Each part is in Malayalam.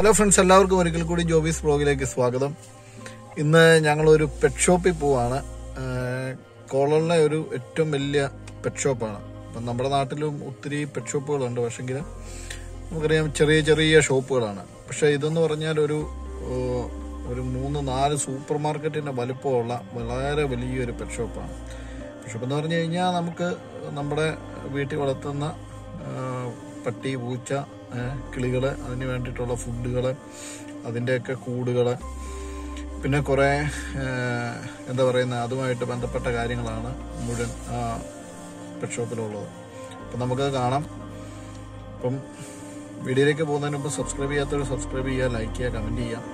ഹലോ ഫ്രണ്ട്സ് എല്ലാവർക്കും ഒരിക്കൽ കൂടി ജോബീസ് ബ്ലോഗിലേക്ക് സ്വാഗതം ഇന്ന് ഞങ്ങളൊരു പെറ്റ് ഷോപ്പിൽ പോവാണ് ആഹ് കോളറിലെ ഒരു ഏറ്റവും വലിയ പെറ്റ് ഷോപ്പാണ് അപ്പം നമ്മുടെ നാട്ടിലും ഒത്തിരി പെറ്റ് ഷോപ്പുകളുണ്ട് പക്ഷെങ്കിൽ നമുക്കറിയാം ചെറിയ ചെറിയ ഷോപ്പുകളാണ് പക്ഷെ ഇതെന്ന് പറഞ്ഞാൽ ഒരു ഏഹ്, ഒരു മൂന്ന് നാല് സൂപ്പർ മാർക്കറ്റിന്റെ വലുപ്പമുള്ള വളരെ വലിയൊരു പെറ്റ് ഷോപ്പാണ് പെറ്റ് ഷോപ്പ് എന്ന് പറഞ്ഞു കഴിഞ്ഞാൽ നമുക്ക് നമ്മുടെ വീട്ടിൽ വളർത്തുന്ന ആഹ്, പട്ടി പൂച്ച ഏഹ്, കിളികള് അതിന് വേണ്ടിയിട്ടുള്ള ഫുഡുകൾ അതിൻ്റെയൊക്കെ കൂടുകൾ പിന്നെ കുറേ ഏഹ്, എന്താ പറയുന്ന അതുമായിട്ട് ബന്ധപ്പെട്ട കാര്യങ്ങളാണ് മുഴുവൻ ആ പെറ്റ് ഷോപ്പിലുള്ളത് അപ്പം നമുക്കത് കാണാം അപ്പം വീഡിയോയിലേക്ക് പോകുന്നതിന് മുമ്പ് സബ്സ്ക്രൈബ് ചെയ്യാത്തവർ സബ്സ്ക്രൈബ് ചെയ്യുക ലൈക്ക് ചെയ്യുക കമൻറ്റ് ചെയ്യുക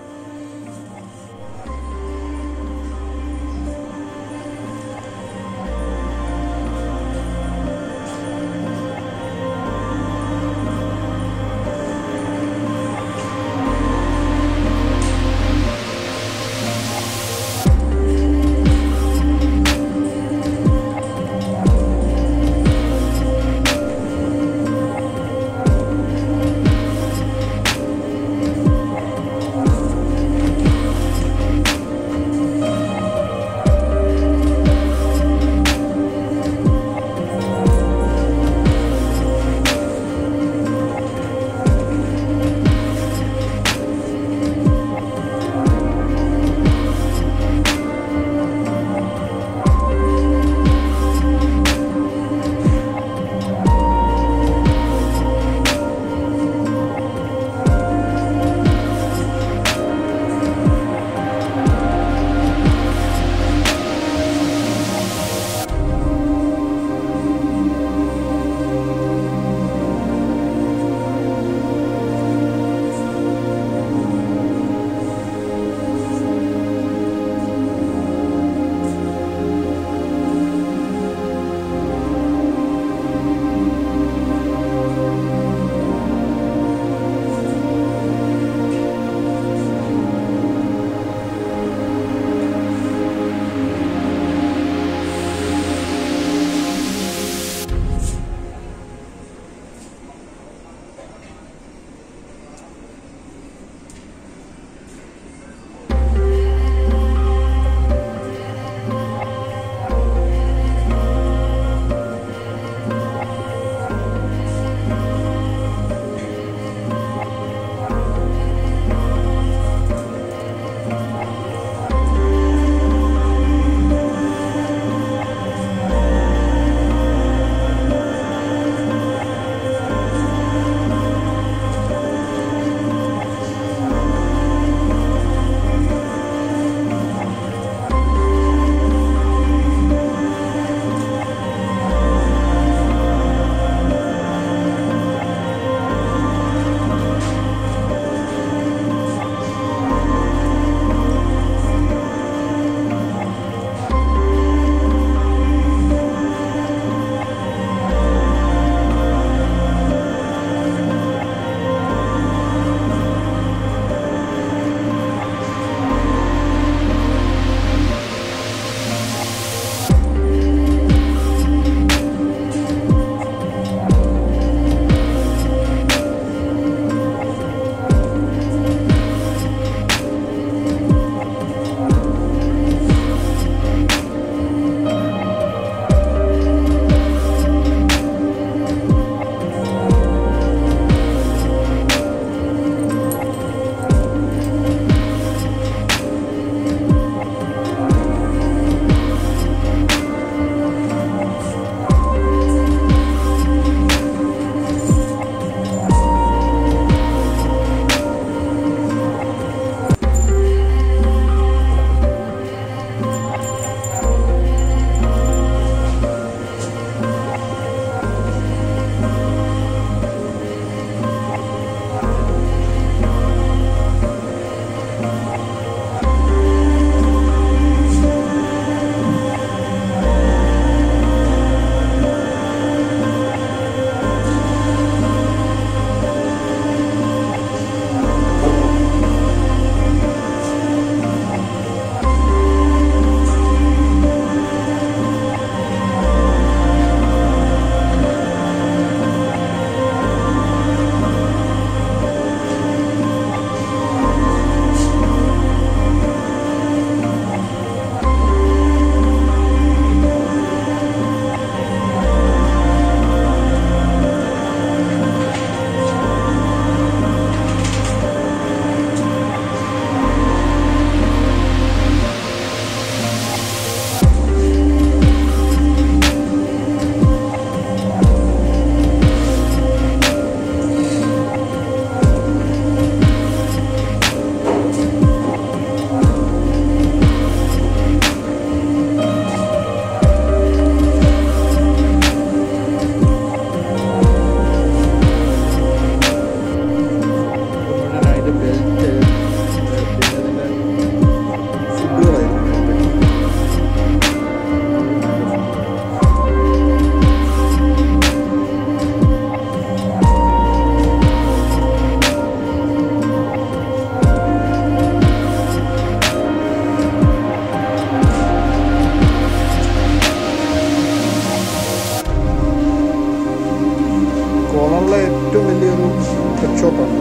കോളറിലെ ഏറ്റവും വലിയൊരു പെറ്റ് ഷോപ്പാണ്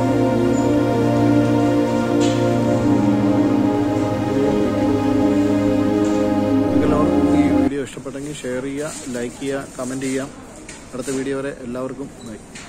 എല്ലാവർക്കും ഈ വീഡിയോ ഇഷ്ടപ്പെട്ടെങ്കിൽ ഷെയർ ചെയ്യുക ലൈക്ക് ചെയ്യുക കമൻറ്റ് ചെയ്യുക അടുത്ത വീഡിയോ വരെ എല്ലാവർക്കും ബൈ